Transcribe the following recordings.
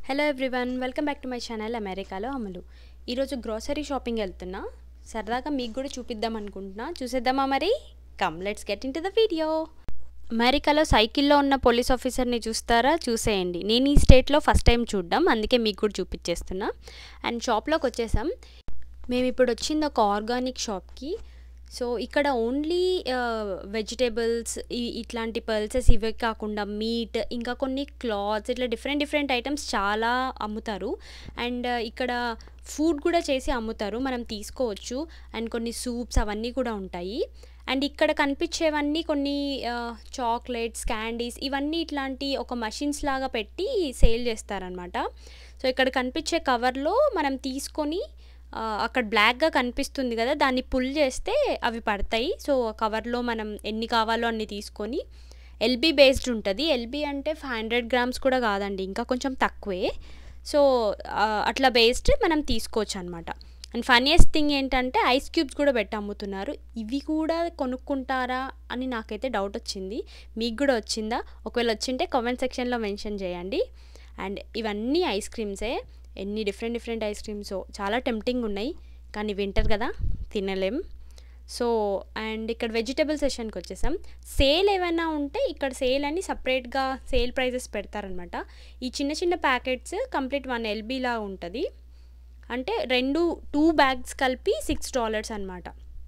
hello everyone welcome back to my channel అమెరికాలో అమలు ఈరోజు గ్రోసరీ షాపింగ్ వెళ్తున్నా సరదాగా మీకు కూడా చూపిద్దాం అనుకుంటున్నా చూసేద్దామా మరి come let's get into the video అమెరికాలో సైకిల్లో ఉన్న పోలీస్ ఆఫీసర్ని చూస్తారా చూసేయండి నేను ఈ స్టేట్లో ఫస్ట్ టైం చూడడం అందుకే మీకు కూడా చూపించేస్తున్నా అండ్ షాప్లోకి వచ్చేసాం మేము ఇప్పుడు వచ్చింది ఒక ఆర్గానిక్ షాప్కి సో ఇక్కడ ఓన్లీ వెజిటేబుల్స్ ఇట్లాంటి పల్సెస్ ఇవే కాకుండా మీట్ ఇంకా కొన్ని క్లాత్స్ ఇట్లా డిఫరెంట్ డిఫరెంట్ ఐటమ్స్ చాలా అమ్ముతారు అండ్ ఇక్కడ ఫుడ్ కూడా చేసి అమ్ముతారు మనం తీసుకోవచ్చు అండ్ కొన్ని సూప్స్ అవన్నీ కూడా ఉంటాయి అండ్ ఇక్కడ కనిపించేవన్నీ కొన్ని చాక్లెట్స్ క్యాండీస్ ఇవన్నీ ఇట్లాంటి ఒక మషిన్స్ లాగా పెట్టి సేల్ చేస్తారనమాట సో ఇక్కడ కనిపించే కవర్లో మనం తీసుకొని అక్కడ బ్లాక్గా కనిపిస్తుంది కదా దాన్ని పుల్ చేస్తే అవి పడతాయి సో కవర్లో మనం ఎన్ని కావాలో అన్ని తీసుకొని ఎల్బీ బేస్డ్ ఉంటుంది ఎల్బీ అంటే ఫైవ్ హండ్రెడ్ గ్రామ్స్ కూడా కాదండి ఇంకా కొంచెం తక్కువే సో అట్లా బేస్డ్ మనం తీసుకోవచ్చు అనమాట అండ్ ఫన్నీయెస్ట్ థింగ్ ఏంటంటే ఐస్ క్యూబ్స్ కూడా పెట్టి అమ్ముతున్నారు ఇవి కూడా కొనుక్కుంటారా అని నాకైతే డౌట్ వచ్చింది మీకు కూడా వచ్చిందా ఒకవేళ వచ్చింటే కామెంట్ సెక్షన్లో మెన్షన్ చేయండి అండ్ ఇవన్నీ ఐస్ క్రీమ్సే ఎన్ని డిఫరెంట్ డిఫరెంట్ ఐస్ క్రీమ్స్ చాలా టెంప్టింగ్ ఉన్నాయి కానీ వింటర్ కదా తినలేం సో అండ్ ఇక్కడ వెజిటబుల్ సెషన్కి వచ్చేసాం సేల్ ఏమైనా ఉంటే ఇక్కడ సేల్ అని సపరేట్గా సేల్ ప్రైజెస్ పెడతారనమాట ఈ చిన్న చిన్న ప్యాకెట్స్ కంప్లీట్ వన్ ఎల్బీలా ఉంటుంది అంటే రెండు టూ బ్యాగ్స్ కలిపి సిక్స్ డాలర్స్ అనమాట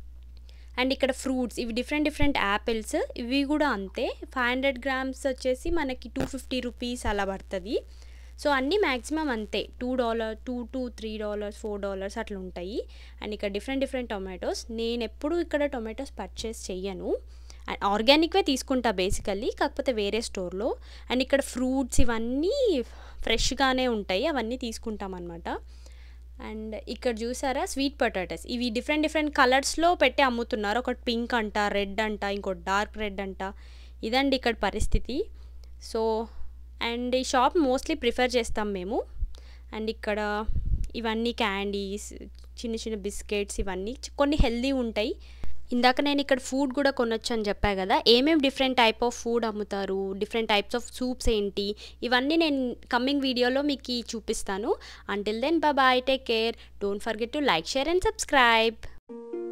అండ్ ఇక్కడ ఫ్రూట్స్ ఇవి డిఫరెంట్ డిఫరెంట్ యాపిల్స్ ఇవి కూడా అంతే ఫైవ్ హండ్రెడ్ గ్రామ్స్ వచ్చేసి మనకి టూ ఫిఫ్టీ రూపీస్ అలా పడుతుంది సో అన్నీ మ్యాక్సిమం అంతే two dollar two two three dollars four dollars అట్లా ఉంటాయి అండ్ ఇక్కడ డిఫరెంట్ డిఫరెంట్ టొమాటోస్ నేను ఎప్పుడు ఇక్కడ టొమాటోస్ పర్చేస్ చెయ్యను అండ్ ఆర్గానిక్వే తీసుకుంటా బేసికల్లీ కాకపోతే వేరే స్టోర్లో అండ్ ఇక్కడ ఫ్రూట్స్ ఇవన్నీ ఫ్రెష్గానే ఉంటాయి అవన్నీ తీసుకుంటాం అనమాట అండ్ ఇక్కడ చూసారా స్వీట్ పొటాటోస్ ఇవి డిఫరెంట్ డిఫరెంట్ కలర్స్లో పెట్టి అమ్ముతున్నారు ఒకటి పింక్ అంట రెడ్ అంట ఇంకోటి డార్క్ రెడ్ అంట ఇదండి ఇక్కడ పరిస్థితి సో అండ్ ఈ షాప్ మోస్ట్లీ ప్రిఫర్ చేస్తాం మేము అండ్ ఇక్కడ ఇవన్నీ క్యాండీస్ చిన్న చిన్న బిస్కెట్స్ ఇవన్నీ కొన్ని హెల్దీ ఉంటాయి ఇందాక నేను ఇక్కడ ఫుడ్ కూడా కొనొచ్చు అని చెప్పా కదా ఏమేమి డిఫరెంట్ టైప్ ఆఫ్ ఫుడ్ అమ్ముతారు డిఫరెంట్ టైప్స్ ఆఫ్ సూప్స్ ఏంటి ఇవన్నీ నేను కమింగ్ వీడియోలో మీకు చూపిస్తాను until then bye take care don't forget to like share and subscribe